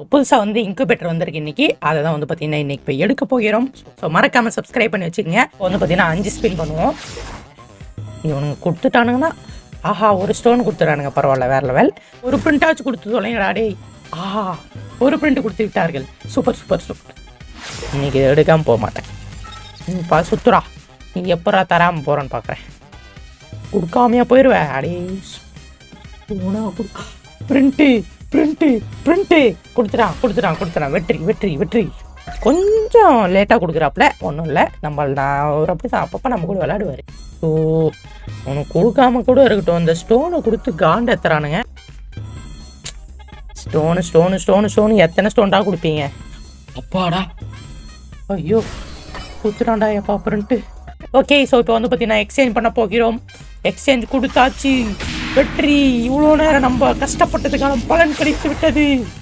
புதுசாக வந்து இன்குபேட்டர் வந்திருக்கு இன்னைக்கு அதை தான் வந்து பார்த்தீங்கன்னா இன்னைக்கு போய் எடுக்க போகிறோம் ஸோ மறக்காமல் சப்ஸ்கிரைப் பண்ணி வச்சுக்கோங்க இப்போ வந்து பார்த்தீங்கன்னா அஞ்சு ஸ்பின் பண்ணுவோம் இவனுங்க கொடுத்துட்டானுங்கன்னா ஆஹா ஒரு ஸ்டோன் கொடுத்துறானுங்க பரவாயில்ல வேற லெவல் ஒரு பிரிண்டாச்சும் கொடுத்து தொலைங்கடா டேய் ஆஹா ஒரு பிரிண்ட் கொடுத்து விட்டார்கள் சூப்பர் சூப்பர் சூப்பர் இன்னைக்கு இதை எடுக்காமல் போக மாட்டேன் ம், பா சுத்துறா நீ எப்பரா தராமல் போகிறேன்னு பார்க்குறேன் கொடுக்காமையா போயிடுவேன் அடே பிரிண்ட்டு பிரிண்ட்டு பிரிண்ட்டு கொடுத்துட்டான் கொடுத்துட்டான் கொடுத்துட்டான் வெற்றி வெற்றி வெற்றி கொஞ்சம் லேட்டாக கொடுக்குறாப்புல ஒன்றும் இல்லை நம்ம நான் ஒரு அப்படி தான் அப்பப்போ நம்ம கூட விளையாடுவார் ஸோ உனக்கு கொடுக்காம கூட இருக்கட்டும் அந்த ஸ்டோனை கொடுத்து காண்ட் எத்துறானுங்க ஸ்டோனு ஸ்டோனு ஸ்டோனு ஸ்டோனு எத்தனை ஸ்டோன்டா கொடுப்பீங்க அப்பாடா ஐயோ கொடுத்துட்டான்டா எப்பா பிரிண்ட்டு ஓகே ஸோ இப்போ வந்து பார்த்தீங்கன்னா எக்ஸ்சேஞ்ச் பண்ண போகிறோம் எக்ஸ்சேஞ்ச் கொடுத்தாச்சு வெற்றி இவ்வளோ நேரம் நம்ம கஷ்டப்பட்டதுக்கான பலன் கிடைத்து விட்டது